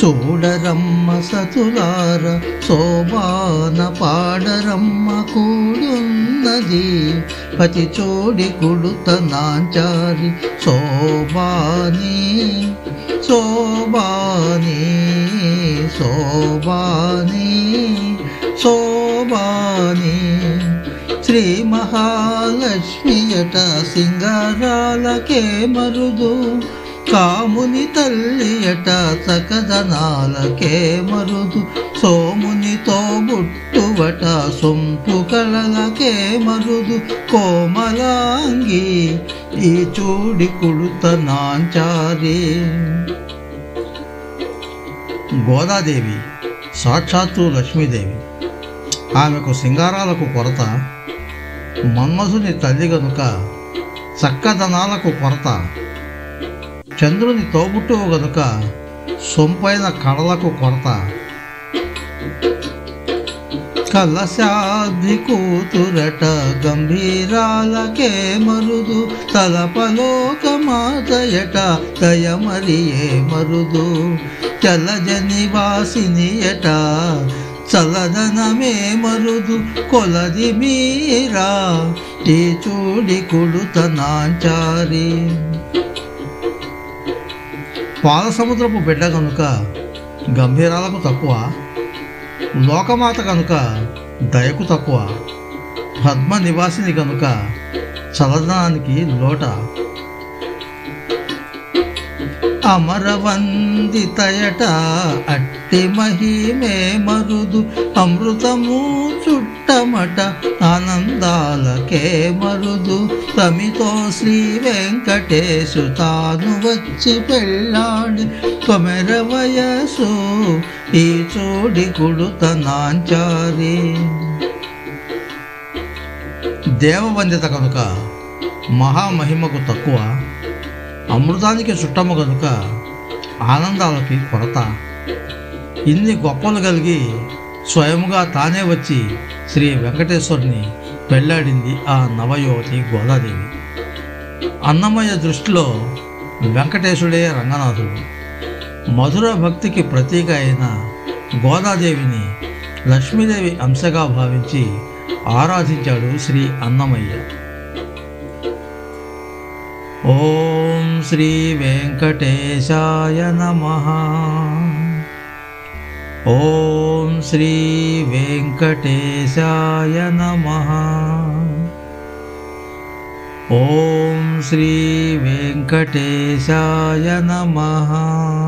చూడరమ్మ సతులార శోభాన పాడరమ్మ కూడున్నది పతి చోడి కుడుత నాంచారి శోభాని శోభాని శోభాని శోభాని శ్రీ మహాలక్ష్మియట సింగారాలకే మరుదు కాముని తల్లియట సకదనాలకే మరుదు సోమునితో బుట్టువట సొంపు కళలకే మరుదు కోమలాంగి ఈ చూడి కుడుత నాంచారి గోదాదేవి సాక్షాత్తు లక్ష్మీదేవి ఆమెకు సింగారాలకు కొరత మన్మధుని తల్లి గనుక చక్కదనాలకు కొరత చంద్రుని తోబుట్టువు గనుక సొంపైన కళలకు కొరత కలశాద్రి కూతురట గంభీరాలకే మరుదు తలపలోక మాతయట దయమరియే మరుదు చలజ నివాసినియట చలదనమే మరుదు కొలది మీరా ఈ చూడి కుడుత నాంచారి పాల సముద్రపు బిడ్డ కనుక గంభీరాలకు తక్కువ లోకమాత కనుక దయకు తక్కువ పద్మ నివాసిని కనుక చలదనానికి లోట అమరవందితయట అట్టి మహిమే మరుదు అమృతము చుట్టమట ఆనందాలకే మరుదు తమితో శ్రీ వెంకటేశు తాను వచ్చి పెళ్ళాడి కొమెర వయసు ఈ చోడి కుడుత నాంచారి దేవవందిత కనుక మహామహిమకు తక్కువ అమృతానికి చుట్టము కనుక ఆనందాలకి కొరత ఇన్ని గొప్పలు కలిగి స్వయముగా తానే వచ్చి శ్రీ వెంకటేశ్వరుని పెళ్ళాడింది ఆ నవయువతి గోదాదేవి అన్నమయ్య దృష్టిలో వెంకటేశుడే రంగనాథుడు మధుర భక్తికి ప్రతీక అయిన గోదాదేవిని లక్ష్మీదేవి అంశగా భావించి ఆరాధించాడు శ్రీ అన్నమయ్య ఓం శ్రీ వెంకటేశాయ నమ ఓం శ్రీ వెంకటేశాయ నమ ఓం శ్రీ వెంకటేశాయ నమ